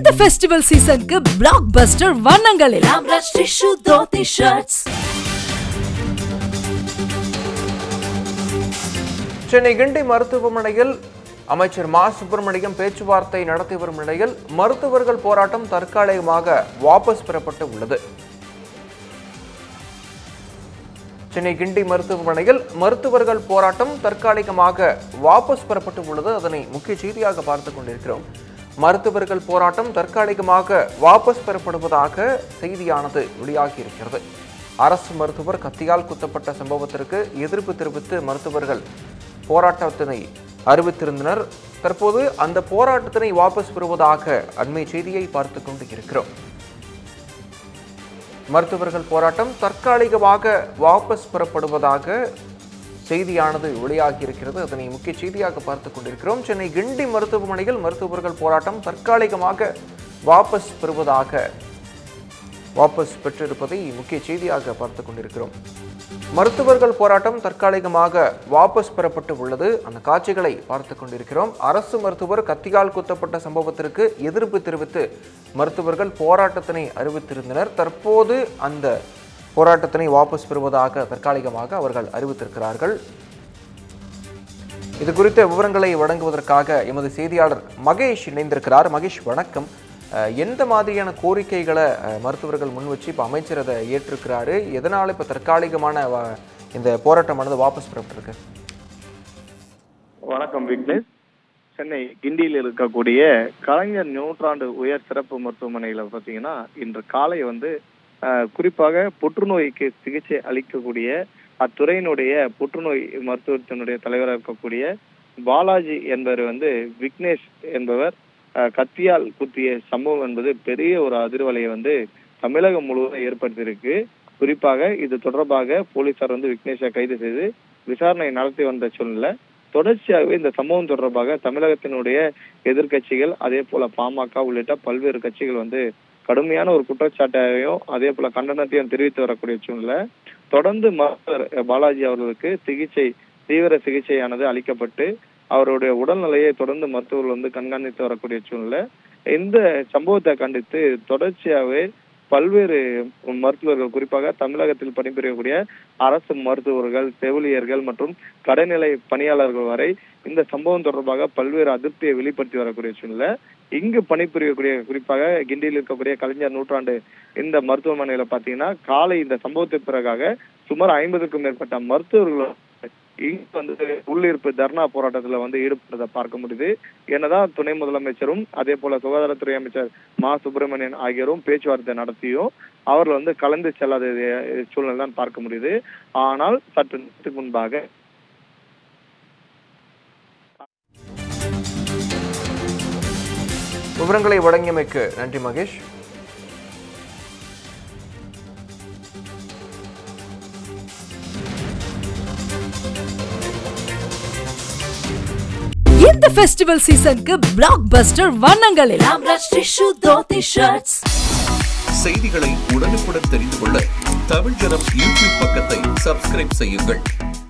இந்த ஃபெஸ்டிவல் சீசனுக்கு blockbuster வண்ணங்களில் ஆம்ராஜ் டிஷ்யூ தோத்தி ஷர்ட்ஸ் சென்னை கிண்டி மருத்துவமனையில் அமைச்சர் மா சுப்பிரமணியம் பேச்சுவார்த்தை நடத்தி வரும் நிலையில் மருத்துவர்கள் போராட்டம் தற்காலிகமாக வாபஸ் பெறப்பட்டு உள்ளது சென்னை கிண்டி மருத்துவமனையில் மருத்துவர்கள் போராட்டம் தற்காலிகமாக வாபஸ் பெறப்பட்டு உள்ளது அதனை முக்கிய செய்தியாக பார்த்துக் கொண்டிருக்கிறோம் மருத்துவர்கள் போராட்டம் தற்காலிகமாக வாபஸ் பெறப்படுவதாக செய்தியானது வெளியாகியிருக்கிறது அரசு மருத்துவர் கத்தியால் குத்தப்பட்ட சம்பவத்திற்கு எதிர்ப்பு தெரிவித்து மருத்துவர்கள் போராட்டத்தினை அறிவித்திருந்தனர் தற்போது அந்த போராட்டத்தினை வாபஸ் பெறுவதாக அண்மை செய்தியை பார்த்துக் கொண்டு இருக்கிறோம் மருத்துவர்கள் போராட்டம் தற்காலிகமாக வாபஸ் பெறப்படுவதாக செய்தியானது வெளியாகி இருக்கிறது அதனை முக்கிய செய்தியாக பார்த்துக் கொண்டிருக்கிறோம் சென்னை கிண்டி மருத்துவமனையில் மருத்துவர்கள் போராட்டம் தற்காலிகமாக வாபஸ் பெறுவதாக வாபஸ் பெற்றிருப்பதை முக்கிய செய்தியாக பார்த்துக் கொண்டிருக்கிறோம் மருத்துவர்கள் போராட்டம் தற்காலிகமாக வாபஸ் பெறப்பட்டு உள்ளது அந்த காட்சிகளை பார்த்துக் கொண்டிருக்கிறோம் அரசு மருத்துவர் கத்தியால் குத்தப்பட்ட சம்பவத்திற்கு எதிர்ப்பு தெரிவித்து மருத்துவர்கள் போராட்டத்தினை அறிவித்திருந்தனர் தற்போது அந்த போராட்டத்தினை வாபஸ் பெறுவதாக தற்காலிகமாக அவர்கள் அறிவித்திருக்கிறார்கள் இது குறித்த விவரங்களை வழங்குவதற்காக எமது செய்தியாளர் மகேஷ் இணைந்திருக்கிறார் மகேஷ் வணக்கம் அஹ், எந்த மாதிரியான கோரிக்கைகளை அஹ், மருத்துவர்கள் முன் வச்சு இப்போ அமைச்சர் அதை ஏற்றிருக்கிறாரு எதனால இப்போ தற்காலிகமான வ- இந்த போராட்டமானது வாபஸ் பெறப்பட்டிருக்கு வணக்கம் விக்னேஷ் சென்னை கிண்டியில் இருக்கக்கூடிய கலைஞர் நூற்றாண்டு உயர் சிறப்பு மருத்துவமனையில பாத்தீங்கன்னா இன்று காலை வந்து அஹ், குறிப்பாக புற்றுநோய்க்கு சிகிச்சை அளிக்கக்கூடிய அத்துறையினுடைய புற்றுநோய் மருத்துவத்தினுடைய தலைவராக இருக்கக்கூடிய பாலாஜி என்பவர் வந்து விக்னேஷ் என்பவர் அஹ், கத்தியால் குத்திய சம்பவம் என்பது பெரிய ஒரு அதிர்வலையை வந்து தமிழகம் முழுவதும் ஏற்படுத்தியிருக்கு குறிப்பாக இது தொடர்பாக போலீசார் வந்து விக்னேஷை கைது செய்து விசாரணை நடத்தி வந்த சூழ்நிலை தொடர்ச்சியாகவே இந்த சம்பவம் தொடர்பாக தமிழகத்தினுடைய எதிர்க்கட்சிகள் அதே போல பாமக உள்ளிட்ட பல்வேறு கட்சிகள் வந்து கடுமையான ஒரு குற்றச்சாட்டையும் அதே போல கண்டனத்தையும் தெரிவித்து வரக்கூடிய சூழ்நிலை தொடர்ந்து மருத்துவர் பாலாஜி அவர்களுக்கு சிகிச்சை தீவிர சிகிச்சையானது அளிக்கப்பட்டு அவருடைய உடல்நிலையை தொடர்ந்து மருத்துவர்கள் வந்து கண்காணித்து வரக்கூடிய சூழ்நிலை இந்த சம்பவத்தை கண்டித்து தொடர்ச்சியாகவே பல்வேறு மருத்துவர்கள் குறிப்பாக தமிழகத்தில் பணிபுரியக்கூடிய அரசு மருத்துவர்கள் செவிலியர்கள் மற்றும் கடைநிலை பணியாளர்கள் வரை இந்த சம்பவம் தொடர்பாக பல்வேறு அதிருப்தியை வெளிப்படுத்தி வரக்கூடிய சூழ்நிலை இங்கு பணிபுரியக்கூடிய குறிப்பாக கிண்டியில் இருக்கக்கூடிய கலைஞர் நூற்றாண்டு இந்த மருத்துவமனையில பாத்தீங்கன்னா காலை இந்த சம்பவத்திற்கு பிறகாக சுமார் ஐம்பதுக்கும் மேற்பட்ட மருத்துவர்கள் இங்கு வந்து உள்ளிருப்பு தர்ணா போராட்டத்துல வந்து ஈடுபட்டதை பார்க்க முடியுது என்னதான் துணை முதலமைச்சரும் அதே போல சுகாதாரத்துறை அமைச்சர் மா சுப்பிரமணியன் ஆகியோரும் பேச்சுவார்த்தை நடத்தியும் அவர்கள் வந்து கலந்து செல்லாத சூழ்நிலை தான் பார்க்க முடியுது ஆனால் சற்று நேரத்துக்கு முன்பாக விவரங்களை வழங்கியமைக்கு நன்றி மகேஷ் இந்த ஃபெஸ்டிவல் சீசனுக்கு பிளாக் பஸ்டர் வண்ணங்களில் ஆம்ராஜ் டிஷ்யூ தோத்தி ஷர்ட்ஸ் செய்திகளை உடனுக்குடன் தெரிந்து கொள்ள தமிழ் ஜனம் யூடியூப் பக்கத்தை சப்ஸ்கிரைப் செய்யுங்கள்